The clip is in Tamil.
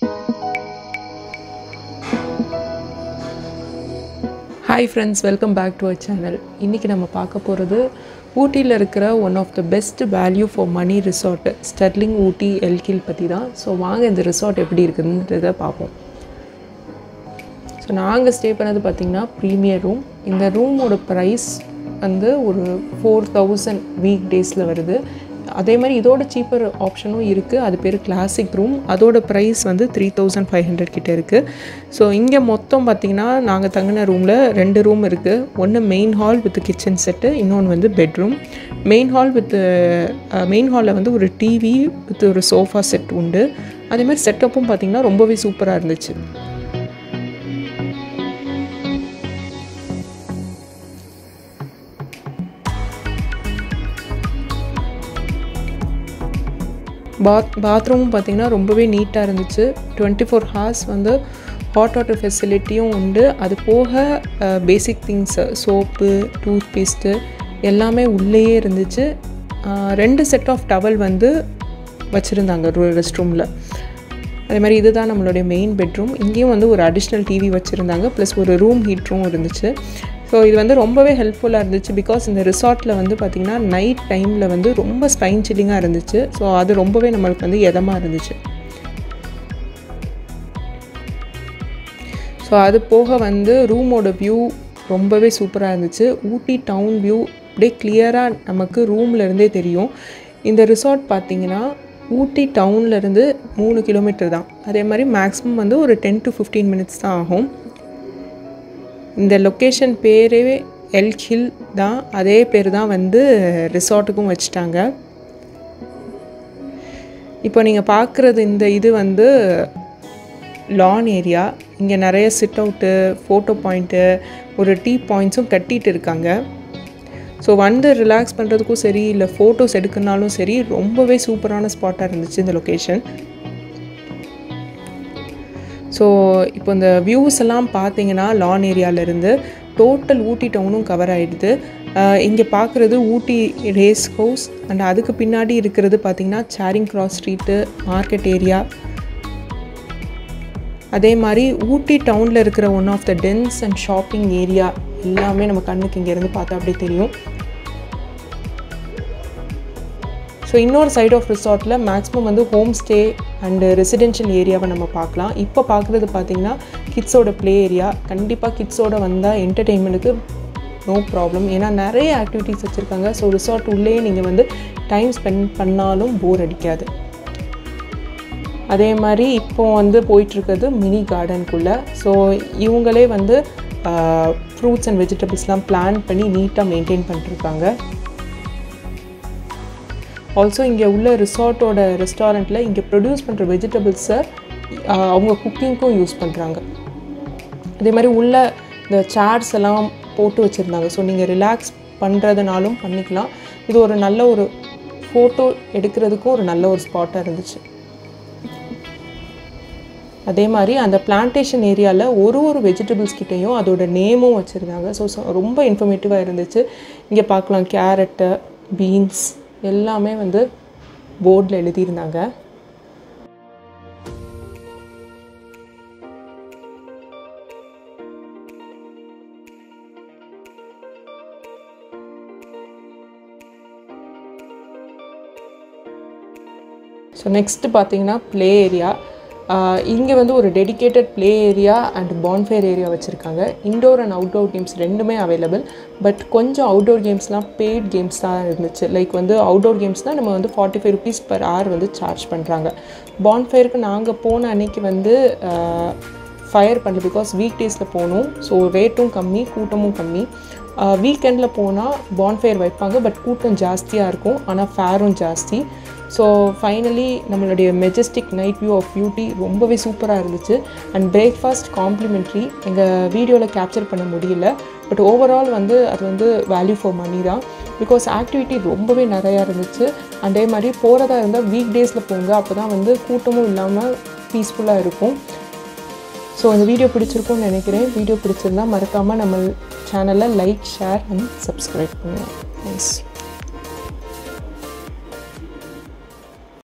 hi friends welcome back to our channel இன்றைக்கி நம்ம பார்க்க போகிறது ஊட்டியில் இருக்கிற one of the best value for money resort Sterling Ooty எல்கில் பற்றி தான் ஸோ வாங்க இந்த ரிசார்ட் எப்படி இருக்குதுன்றதை பார்ப்போம் ஸோ நாங்கள் ஸ்டே பண்ணது பார்த்திங்கன்னா ப்ரீமியர் ரூம் இந்த ரூமோட ப்ரைஸ் வந்து ஒரு ஃபோர் தௌசண்ட் வீக் டேஸில் வருது அதே மாதிரி இதோட சீப்பர் ஆப்ஷனும் இருக்குது அது பேர் கிளாசிக் ரூம் அதோட ப்ரைஸ் வந்து த்ரீ தௌசண்ட் ஃபைவ் ஹண்ட்ரட் கிட்டே இருக்குது ஸோ இங்கே மொத்தம் பார்த்திங்கன்னா நாங்கள் தங்கின ரூமில் ரெண்டு ரூம் இருக்குது ஒன்று main hall with kitchen set இன்னொன்று வந்து bedroom main hall with main ஹாலில் வந்து ஒரு டிவி வித் ஒரு சோஃபா செட் உண்டு அதே மாதிரி செட்டப்பும் பார்த்திங்கன்னா ரொம்பவே சூப்பராக இருந்துச்சு பாத் பாத்ரூமும் பார்த்திங்கன்னா ரொம்பவே நீட்டாக இருந்துச்சு டுவெண்ட்டி ஃபோர் ஹார்ஸ் வந்து ஹாட் வாட்டர் ஃபெசிலிட்டியும் உண்டு அது போக basic things soap toothpaste எல்லாமே உள்ளேயே இருந்துச்சு ரெண்டு செட் ஆஃப் டவல் வந்து வச்சுருந்தாங்க ரெஸ்ட் ரூமில் அதே மாதிரி இதுதான் நம்மளுடைய மெயின் பெட்ரூம் இங்கேயும் வந்து ஒரு அடிஷ்னல் டிவி வச்சுருந்தாங்க ப்ளஸ் ஒரு ரூம் ஹீட்டரும் இருந்துச்சு ஸோ இது வந்து ரொம்பவே ஹெல்ப்ஃபுல்லாக இருந்துச்சு பிகாஸ் இந்த ரிசார்ட்டில் வந்து பார்த்திங்கன்னா நைட் டைமில் வந்து ரொம்ப ஸ்பைன் சில்லிங்காக இருந்துச்சு ஸோ அது ரொம்பவே நம்மளுக்கு வந்து எதமாக இருந்துச்சு ஸோ அது போக வந்து ரூமோட வியூ ரொம்பவே சூப்பராக இருந்துச்சு ஊட்டி டவுன் வியூ அப்படியே கிளியராக நமக்கு ரூமில் இருந்தே தெரியும் இந்த ரிசார்ட் பார்த்திங்கன்னா ஊட்டி டவுன்லேருந்து மூணு கிலோமீட்டர் தான் அதே மாதிரி மேக்ஸிமம் வந்து ஒரு டென் டு ஃபிஃப்டீன் மினிட்ஸ் தான் ஆகும் இந்த லொக்கேஷன் பேரே எல் ஹில் தான் அதே பேர் தான் வந்து ரிசார்ட்டுக்கும் வச்சுட்டாங்க இப்போ நீங்கள் பார்க்குறது இந்த இது வந்து லான் ஏரியா இங்கே நிறைய சிட் அவுட்டு ஃபோட்டோ பாயிண்ட்டு ஒரு டீ பாயிண்ட்ஸும் கட்டிகிட்டு இருக்காங்க ஸோ வந்து ரிலாக்ஸ் பண்ணுறதுக்கும் சரி இல்லை ஃபோட்டோஸ் எடுக்கணுனாலும் சரி ரொம்பவே சூப்பரான ஸ்பாட்டாக இருந்துச்சு இந்த லொக்கேஷன் ஸோ இப்போ இந்த வியூஸ் எல்லாம் பார்த்தீங்கன்னா லான் ஏரியாவிலேருந்து டோட்டல் ஊட்டி டவுனும் கவர் ஆகிடுது இங்கே பார்க்குறது ஊட்டி ரேஸ் ஹவுஸ் அண்ட் அதுக்கு பின்னாடி இருக்கிறது பார்த்திங்கன்னா சேரிங் கிராஸ் ஸ்ட்ரீட்டு மார்க்கெட் ஏரியா அதே மாதிரி ஊட்டி டவுனில் இருக்கிற one of the tens and shopping area எல்லாமே நம்ம கண்ணுக்கு இங்கேருந்து பார்த்தா அப்படியே தெரியும் ஸோ இன்னொரு சைட் ஆஃப் ரிசார்ட்டில் மேக்ஸிமம் வந்து ஹோம் ஸ்டே அண்டு ரெசிடென்ஷியல் ஏரியாவை நம்ம பார்க்கலாம் இப்போ பார்க்குறது பார்த்திங்கன்னா கிட்ஸோட ப்ளே ஏரியா கண்டிப்பாக கிட்ஸோட வந்தால் என்டர்டெயின்மெண்ட்டுக்கு நோ ப்ராப்ளம் ஏன்னா நிறைய ஆக்டிவிட்டீஸ் வச்சுருக்காங்க ஸோ ரிசார்ட் உள்ளே நீங்கள் வந்து டைம் ஸ்பெண்ட் பண்ணாலும் போர் அடிக்காது அதே மாதிரி இப்போ வந்து போயிட்டுருக்கிறது மினி கார்டனுக்குள்ளே ஸோ இவங்களே வந்து ஃப்ரூட்ஸ் அண்ட் வெஜிடபிள்ஸ்லாம் பிளான் பண்ணி நீட்டாக மெயின்டைன் பண்ணிட்டுருக்காங்க ஆல்சோ இங்கே உள்ள ரிசார்ட்டோட ரெஸ்டாரண்ட்டில் இங்கே ப்ரொடியூஸ் பண்ணுற வெஜிடபிள்ஸை அவங்க குக்கிங்க்கும் யூஸ் பண்ணுறாங்க அதே மாதிரி உள்ள இந்த சேர்ஸ் எல்லாம் போட்டு வச்சுருந்தாங்க ஸோ நீங்கள் ரிலாக்ஸ் பண்ணுறதுனாலும் பண்ணிக்கலாம் இது ஒரு நல்ல ஒரு ஃபோட்டோ எடுக்கிறதுக்கும் ஒரு நல்ல ஒரு ஸ்பாட்டாக இருந்துச்சு அதே மாதிரி அந்த பிளான்டேஷன் ஏரியாவில் ஒரு ஒரு வெஜிடபிள்ஸ் கிட்டேயும் அதோட நேமும் வச்சுருந்தாங்க ஸோ ரொம்ப இன்ஃபர்மேட்டிவாக இருந்துச்சு இங்கே பார்க்கலாம் கேரட்டு பீன்ஸ் எல்லாமே வந்து போர்டில் எழுதியிருந்தாங்க ஸோ நெக்ஸ்ட்டு பார்த்தீங்கன்னா ப்ளே ஏரியா இங்கே வந்து ஒரு dedicated play area and bonfire area வச்சுருக்காங்க இன்டோர் அண்ட் அவுட்டோர் கேம்ஸ் ரெண்டுமே அவைலபிள் பட் கொஞ்சம் அவுட்டோர் கேம்ஸ்லாம் பெய்ட் கேம்ஸ் தான் இருந்துச்சு லைக் வந்து அவுட்டோர் கேம்ஸ்னால் நம்ம வந்து forty five rupees per hour வந்து சார்ஜ் பண்ணுறாங்க பான்ஃபேருக்கு நாங்கள் போன அன்னைக்கு வந்து ஃபயர் பண்ணல பிகாஸ் வீக் டேஸில் போகணும் ஸோ ரேட்டும் கம்மி கூட்டமும் கம்மி வீக்கெண்டில் போனால் பான்ஃபயர் வைப்பாங்க பட் கூட்டம் ஜாஸ்தியாக இருக்கும் ஆனால் ஃபேரும் ஜாஸ்தி ஸோ ஃபைனலி நம்மளுடைய majestic night view of beauty ரொம்பவே சூப்பராக இருந்துச்சு அண்ட் பிரேக்ஃபாஸ்ட் காம்ப்ளிமெண்ட்ரி எங்கள் வீடியோவில் கேப்சர் பண்ண முடியல பட் ஓவரால் வந்து அது வந்து வேல்யூ ஃபார் மணி தான் பிகாஸ் ஆக்டிவிட்டி ரொம்பவே நிறையா இருந்துச்சு அதே மாதிரி போகிறதா இருந்தால் வீக் டேஸில் போங்க அப்போ தான் வந்து கூட்டமும் இல்லாமல் பீஸ்ஃபுல்லாக இருக்கும் ஸோ அந்த வீடியோ பிடிச்சிருக்கும்னு நினைக்கிறேன் வீடியோ பிடிச்சிருந்தா மறக்காமல் நம்ம சேனலை லைக் ஷேர் அண்ட் சப்ஸ்கிரைப் பண்ணுங்கள் ப்ளீஸ்